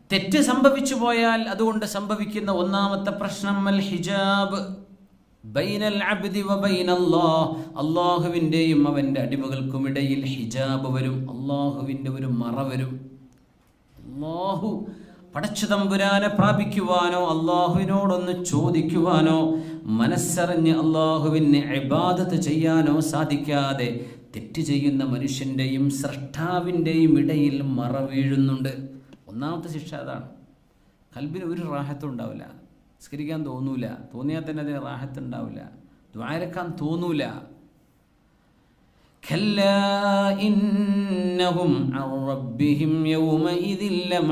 തെറ്റ് സംഭവിച്ചു പോയാൽ അതുകൊണ്ട് സംഭവിക്കുന്ന ഒന്നാമത്തെ പ്രശ്നം അൽ ഹിജാബ് ബൈനൽ അബ്ദി വ ബൈനല്ലാഹ് അള്ളാഹുവിൻ്റെയും അവൻ്റെ അടിമകൾക്കും ഇടയിൽ ഹിജാബ് വരും അള്ളാഹുവിൻ്റെ ഒരു മറ വരും അള്ളാഹു പടച്ചു തമ്പുരാനെ പ്രാപിക്കുവാനോ അള്ളാഹുവിനോടൊന്ന് ചോദിക്കുവാനോ മനസ്സറിഞ്ഞ് അള്ളാഹുവിന് ഇബാദത്ത് ചെയ്യാനോ സാധിക്കാതെ തെറ്റ് ചെയ്യുന്ന മനുഷ്യൻ്റെയും സൃഷ്ടാവിൻ്റെയും ഇടയിൽ മറ വീഴുന്നുണ്ട് ഒന്നാമത്തെ ശിക്ഷ അതാണ് കൽബിന് ഒരു റാഹത്തും ഉണ്ടാവില്ല നിസ്കരിക്കാൻ തോന്നൂല തോന്നിയാൽ തന്നെ അതിന് റാഹത്ത് ഉണ്ടാവില്ല ദ്വാരക്കാൻ തോന്നൂല كلا إنهم عن ربهم يومئذ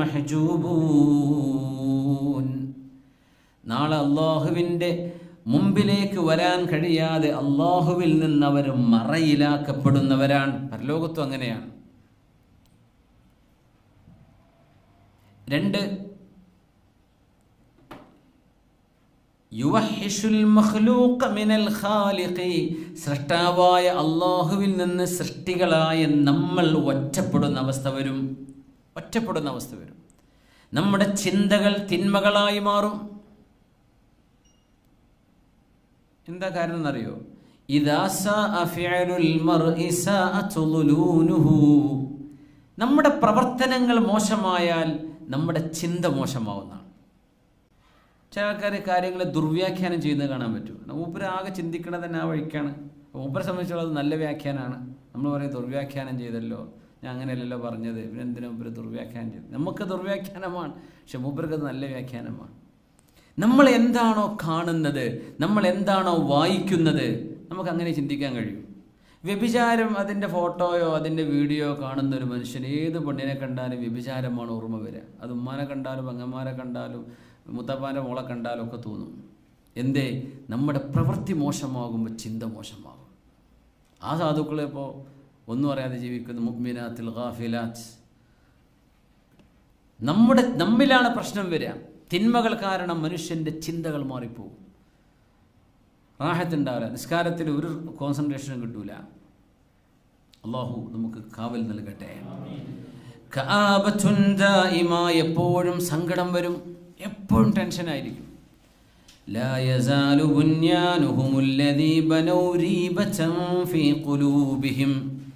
لمحجوبون നാളെ അള്ളാഹുവിൻ്റെ മുമ്പിലേക്ക് വരാൻ കഴിയാതെ അള്ളാഹുവിൽ നിന്ന് അവർ മറയിലാക്കപ്പെടുന്നവരാണ് പരലോകത്തും അങ്ങനെയാണ് രണ്ട് യുവഹിഷുൽ മഖ്ലൂഖ മിനൽ ഖാലിഖി സൃഷ്ടാവായ അള്ളാഹുവിൽ നിന്ന് സൃഷ്ടികളായ നമ്മൾ ഒറ്റപ്പെടുന്ന അവസ്ഥ വരും ഒറ്റപ്പെടുന്ന അവസ്ഥ വരും നമ്മുടെ ചിന്തകൾ തിന്മകളായി മാറും എന്താ കാരണം എന്നറിയോ ഇദാ സാഅ ഫിഅലുൽ മർഇ സാഅതു ളുലൂനുഹു നമ്മുടെ പ്രവർത്തനങ്ങൾ മോശമായാൽ നമ്മുടെ ചിന്ത മോശമാവുന്നതാണ് ചില ആൾക്കാർ കാര്യങ്ങളെ ദുർവ്യാഖ്യാനം ചെയ്യുന്നത് കാണാൻ പറ്റും മൂപ്പര് ആകെ ചിന്തിക്കണത് തന്നെ ആ വഴിക്കാണ് മൂപ്പരെ സംബന്ധിച്ചുള്ള അത് നല്ല വ്യാഖ്യാനമാണ് നമ്മൾ പറയും ദുർവ്യാഖ്യാനം ചെയ്തല്ലോ ഞാൻ അങ്ങനെയല്ലല്ലോ പറഞ്ഞത് പിന്നെ എന്തിനാ മൂപ്പര് ദുർവ്യാഖ്യാനം ചെയ്തത് നമുക്ക് ദുർവ്യാഖ്യാനമാണ് പക്ഷെ മൂപ്പർക്ക് അത് നല്ല വ്യാഖ്യാനമാണ് നമ്മൾ എന്താണോ കാണുന്നത് നമ്മൾ എന്താണോ വായിക്കുന്നത് നമുക്ക് അങ്ങനെ ചിന്തിക്കാൻ കഴിയും വ്യഭിചാരം അതിൻ്റെ ഫോട്ടോയോ അതിൻ്റെ വീഡിയോ കാണുന്ന ഒരു മനുഷ്യൻ ഏത് പെണ്ണിനെ കണ്ടാലും വ്യഭിചാരമാണ് ഓർമ്മ വരിക അത് ഉമ്മാനെ കണ്ടാലും പെങ്ങന്മാരെ കണ്ടാലും മുത്തപ്പാൻ്റെ മോളെ കണ്ടാലും ഒക്കെ തോന്നും എന്തേ നമ്മുടെ പ്രവൃത്തി മോശമാകുമ്പോൾ ചിന്ത മോശമാകും ആ സാധുക്കളെ ഇപ്പോൾ ഒന്നും അറിയാതെ ജീവിക്കുന്ന മുക്മിനാത്തിൽ ഗാഫിലാത്ത് നമ്മുടെ നമ്മിലാണ് പ്രശ്നം വരിക തിന്മകൾ കാരണം മനുഷ്യൻ്റെ ചിന്തകൾ മാറിപ്പോകും റാഹത്തുണ്ടാവില്ല നിസ്കാരത്തിൽ ഒരു കോൺസെൻട്രേഷനും കിട്ടൂല അള്ളാഹു നമുക്ക് കാവൽ നൽകട്ടെ കആബത്തുൻ ദായിമ എപ്പോഴും സങ്കടം വരും എപ്പോഴും ടെൻഷനായിരിക്കും لا يزال بنيانهم الذي بنوا ريبة في قلوبهم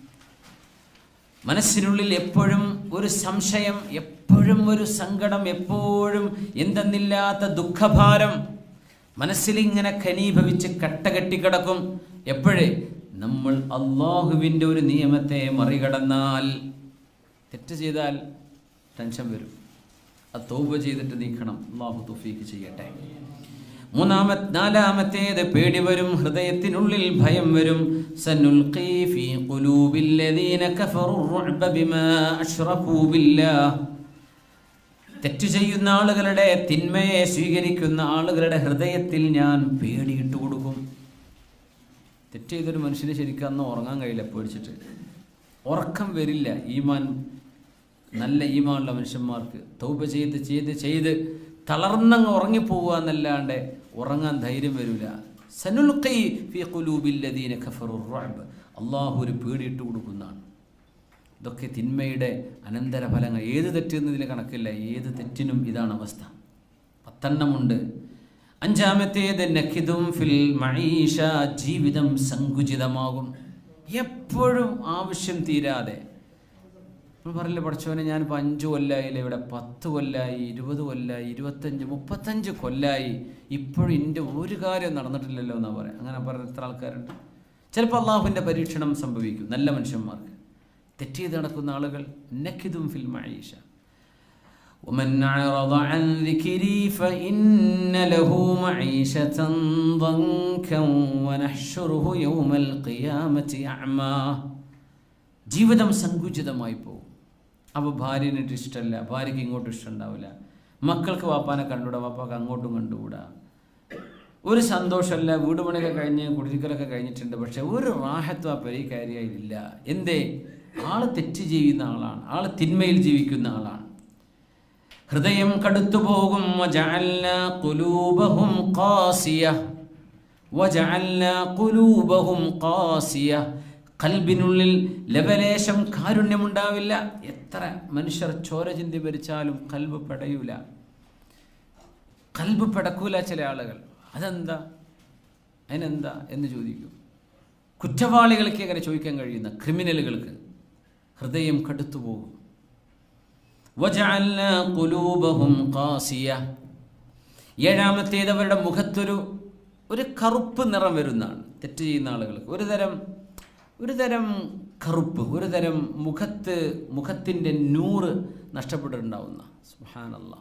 മനസ്സിനുള്ളിൽ എപ്പോഴും ഒരു സംശയം എപ്പോഴും ഒരു സങ്കടം എപ്പോഴും എന്തെന്നില്ലാത്ത ദുഃഖഭാരം മനസ്സിൽ ഇങ്ങനെ ഖനീഭവിച്ച് കട്ടകെട്ടി കിടക്കും എപ്പോഴേ നമ്മൾ അള്ളാഹുവിൻ്റെ ഒരു നിയമത്തെ മറികടന്നാൽ തെറ്റ് ചെയ്താൽ ടെൻഷൻ വരും അത് തൗബ ചെയ്തിട്ട് നീക്കണം അള്ളാഹു തുഫീക്ക് ചെയ്യട്ടെ മൂന്നാമത് നാലാമത്തേത് പേടി വരും ഹൃദയത്തിനുള്ളിൽ ഭയം വരും സനുൽഖി ഫീ ഖുലൂബിൽ ലദീന കഫറു റുഅബ ബിമാ അശ്റകൂ ബില്ലാഹ് തെറ്റു ചെയ്യുന്ന ആളുകളുടെ തിന്മയെ സ്വീകരിക്കുന്ന ആളുകളുടെ ഹൃദയത്തിൽ ഞാൻ പേടിയിട്ട് കൊടുക്കും തെറ്റ് ചെയ്തൊരു മനുഷ്യന് ശരിക്കും അന്ന് ഉറങ്ങാൻ കഴിയില്ല പേടിച്ചിട്ട് ഉറക്കം വരില്ല ഈമാൻ നല്ല ഈമാനുള്ള മനുഷ്യന്മാർക്ക് തൗബ ചെയ്ത് ചെയ്ത് ചെയ്ത് തളർന്നങ്ങ് ഉറങ്ങിപ്പോവുക എന്നല്ലാണ്ട് ഉറങ്ങാൻ ധൈര്യം വരില്ല സനുൽഖി ഫി ഖുലൂബിൽ ലദീന കഫറു റുഅബ് അള്ളാഹു ഒരു പേടിയിട്ട് കൊടുക്കുന്നതാണ് ഇതൊക്കെ തിന്മയുടെ അനന്തരഫലങ്ങൾ ഏത് തെറ്റെന്നതിന് കണക്കില്ല ഏത് തെറ്റിനും ഇതാണ് അവസ്ഥ പത്തെണ്ണമുണ്ട് അഞ്ചാമത്തേത് നഖിദും ഫിൽ മഴീഷ ജീവിതം സങ്കുചിതമാകും എപ്പോഴും ആവശ്യം തീരാതെ നമ്മൾ പറയില്ലേ പഠിച്ചവനെ ഞാനിപ്പോൾ അഞ്ച് കൊല്ലായില്ലേ ഇവിടെ പത്ത് കൊല്ലായി ഇരുപത് കൊല്ലായി ഇരുപത്തഞ്ച് മുപ്പത്തഞ്ച് കൊല്ലായി ഇപ്പോഴും എൻ്റെ ഒരു കാര്യം നടന്നിട്ടില്ലല്ലോ എന്നാ പറയാം അങ്ങനെ പറയുന്ന എത്ര ആൾക്കാരുണ്ട് ചിലപ്പോൾ അള്ളാഹുവിൻ്റെ പരീക്ഷണം സംഭവിക്കും നല്ല മനുഷ്യന്മാർക്ക് തെറ്റ് ചെയ്ത് നടക്കുന്ന ആളുകൾ നക്കിതും ഫിൽ മഴീഷ ومن أعرض عن ذكري فإن له معيشة ضنكا ونحشره يوم القيامة أعمى ജീവിതം സങ്കുചിതമായി പോകും അപ്പോൾ ഭാര്യനിട്ട് ഇഷ്ടമല്ല ഭാര്യയ്ക്ക് ഇങ്ങോട്ടും ഇഷ്ടമുണ്ടാവില്ല മക്കൾക്ക് വാപ്പാനെ കണ്ടുകൂടാ വാപ്പാക്ക് അങ്ങോട്ടും കണ്ടുകൂടാ ഒരു സന്തോഷമല്ല വീട് പണിയൊക്കെ കഴിഞ്ഞ് കുടിക്കലൊക്കെ കഴിഞ്ഞിട്ടുണ്ട് പക്ഷെ ഒരു റാഹത്വ പെരി കാര്യമായില്ല എന്തേ ആള് തെറ്റ് ചെയ്യുന്ന ആളാണ് ആള് തിന്മയിൽ ജീവിക്കുന്ന ആളാണ് ഹൃദയം കടുത്തു പോകും وجعلنا قلوبهم قاسية وجعلنا قلوبهم قاسية കൽബിനുള്ളിൽ ലവലേശം കാരുണ്യമുണ്ടാവില്ല എത്ര മനുഷ്യർ ചോര ചിന്തി ഭരിച്ചാലും കൽബ് പടയൂല കൽബ് പടക്കൂല ചില ആളുകൾ അതെന്താ അതിനെന്താ എന്ന് ചോദിക്കും കുറ്റവാളികൾക്ക് എങ്ങനെ ചോദിക്കാൻ കഴിയുന്ന ക്രിമിനലുകൾക്ക് ഹൃദയം കടുത്തു പോകും വജഅൽനാ ഖുലൂബഹും ഖാസിയ ഏഴാമത്തേത് അവരുടെ മുഖത്തൊരു ഒരു കറുപ്പ് നിറം വരുന്നതാണ് തെറ്റ് ചെയ്യുന്ന ആളുകൾക്ക് ഒരു തരം ഒരു തരം കറുപ്പ് ഒരു തരം മുഖത്ത് മുഖത്തിൻ്റെ നൂറ് നഷ്ടപ്പെട്ടിട്ടുണ്ടാവുന്ന സുഹാനല്ല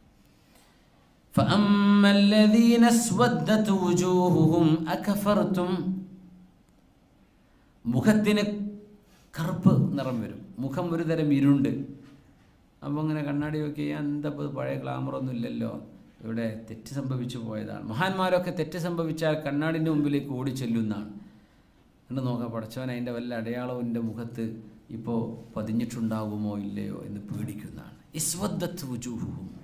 فأما الذين اسودت وجوههم أكفرتم മുഖത്തിന് കറുപ്പ് നിറം വരും മുഖം ഒരു തരം ഇരുണ്ട് അപ്പോൾ അങ്ങനെ കണ്ണാടി നോക്കി എന്താ ഇപ്പോൾ പഴയ ഗ്ലാമറൊന്നും ഇല്ലല്ലോ ഇവിടെ തെറ്റ് സംഭവിച്ചു പോയതാണ് മഹാന്മാരൊക്കെ തെറ്റ് സംഭവിച്ചാൽ കണ്ണാടിൻ്റെ മുമ്പിലേക്ക് ഓടി ചെല്ലുന്നതാണ് എന്നിട്ട് നോക്കാം പടച്ചവൻ അതിൻ്റെ വല്ല അടയാളവും എൻ്റെ മുഖത്ത് ഇപ്പോൾ പതിഞ്ഞിട്ടുണ്ടാകുമോ ഇല്ലയോ എന്ന് പേടിക്കുന്നതാണ് ഇസ്വദ്ദത്ത് വുജൂഹും